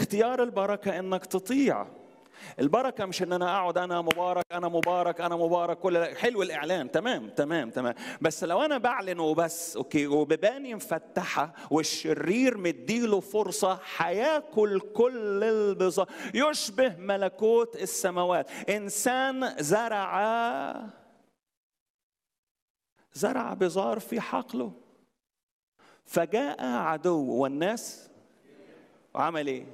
اختيار البركه انك تطيع البركه مش ان انا اقعد انا مبارك انا مبارك انا مبارك كل حلو الاعلان تمام تمام تمام بس لو انا بعلن وبس اوكي وبباني مفتحه والشرير مديله فرصه هياكل كل البظار يشبه ملكوت السماوات انسان زرع زرع بزار في حقله فجاء عدو والناس وعمل ايه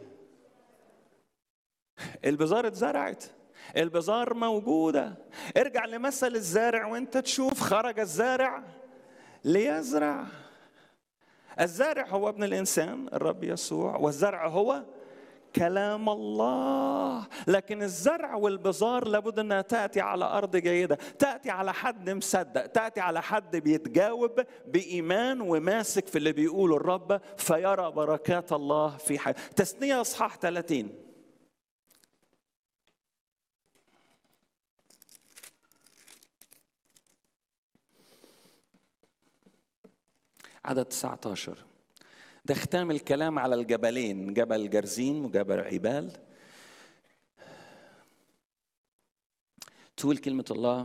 البزار اتزرعت البزار موجودة ارجع لمثل الزارع وانت تشوف خرج الزارع ليزرع الزارع هو ابن الإنسان الرب يسوع والزرع هو كلام الله لكن الزرع والبزار لابد انها تاتي على ارض جيده تاتي على حد مصدق تاتي على حد بيتجاوب بايمان وماسك في اللي بيقوله الرب فيرى بركات الله في حياته تثنيه اصحاح 30 عدد 19 ده ختام الكلام على الجبلين جبل جرزين وجبل عبال تقول كلمة الله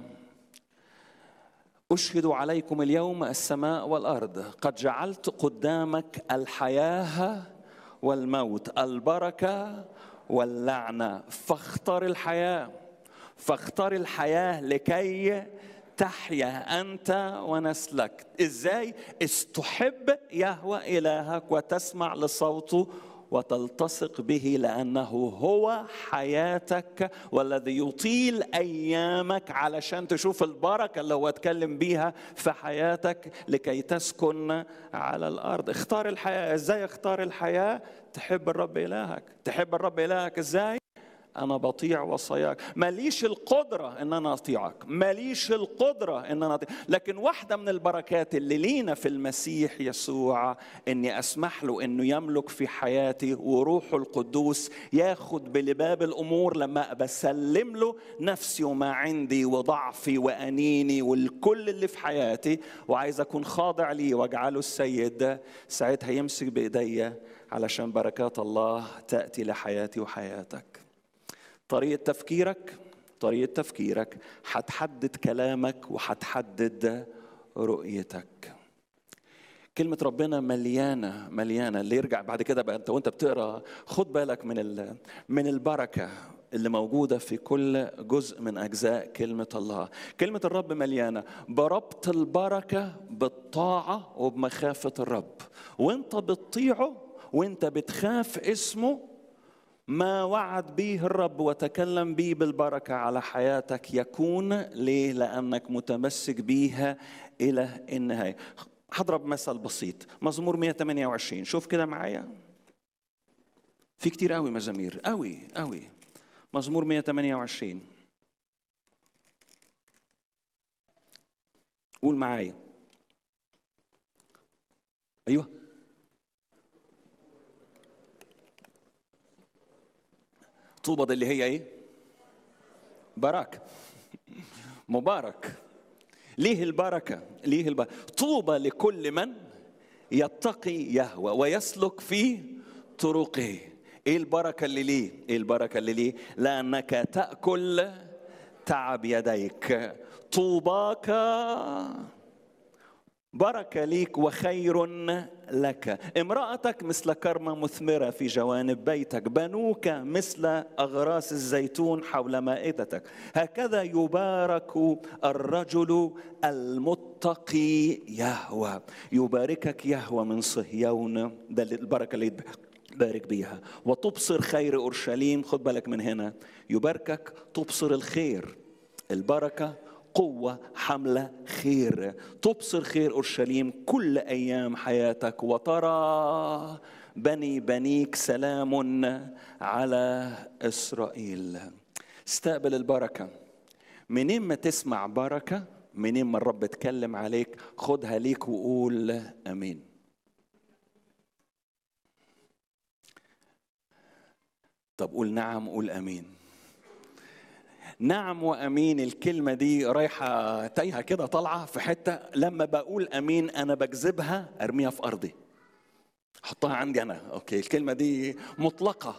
أشهد عليكم اليوم السماء والأرض قد جعلت قدامك الحياة والموت البركة واللعنة فاختر الحياة فاختر الحياة لكي تحيا انت ونسلك ازاي استحب يهوى الهك وتسمع لصوته وتلتصق به لانه هو حياتك والذي يطيل ايامك علشان تشوف البركه اللي هو اتكلم بيها في حياتك لكي تسكن على الارض اختار الحياه ازاي اختار الحياه تحب الرب الهك تحب الرب الهك ازاي انا بطيع وصاياك ماليش القدره ان انا اطيعك ماليش القدره ان انا أطيع. لكن واحده من البركات اللي لينا في المسيح يسوع اني اسمح له انه يملك في حياتي وروحه القدوس ياخد بلباب الامور لما بسلم له نفسي وما عندي وضعفي وانيني والكل اللي في حياتي وعايز اكون خاضع ليه واجعله السيد ساعتها يمسك بايديا علشان بركات الله تاتي لحياتي وحياتك طريقة تفكيرك طريقة تفكيرك هتحدد كلامك وهتحدد رؤيتك كلمة ربنا مليانة مليانة اللي يرجع بعد كده بقى انت وانت بتقرا خد بالك من من البركة اللي موجودة في كل جزء من أجزاء كلمة الله كلمة الرب مليانة بربط البركة بالطاعة وبمخافة الرب وانت بتطيعه وانت بتخاف اسمه ما وعد به الرب وتكلم به بالبركة على حياتك يكون ليه؟ لأنك متمسك بيها إلى النهاية هضرب مثل بسيط مزمور 128 شوف كده معايا في كتير قوي مزامير قوي قوي مزمور 128 قول معايا ايوه طوبى دي اللي هي ايه بركه مبارك ليه البركه ليه البركه طوبى لكل من يتقي يهوى ويسلك في طرقه ايه البركه اللي ليه ايه البركه اللي ليه لانك تاكل تعب يديك طوباك بركة ليك وخير لك امرأتك مثل كرمة مثمرة في جوانب بيتك بنوك مثل أغراس الزيتون حول مائدتك هكذا يبارك الرجل المتقي يهوى يباركك يهوى من صهيون ده البركة اللي بارك بيها وتبصر خير أورشليم خد بالك من هنا يباركك تبصر الخير البركة قوة حملة خير تبصر خير أورشليم كل أيام حياتك وترى بني بنيك سلام على إسرائيل استقبل البركة منين ما تسمع بركة منين ما الرب اتكلم عليك خدها ليك وقول أمين طب قول نعم قول أمين نعم وامين الكلمه دي رايحه تايهه كده طالعه في حته لما بقول امين انا بجذبها ارميها في ارضي احطها عندي انا اوكي الكلمه دي مطلقه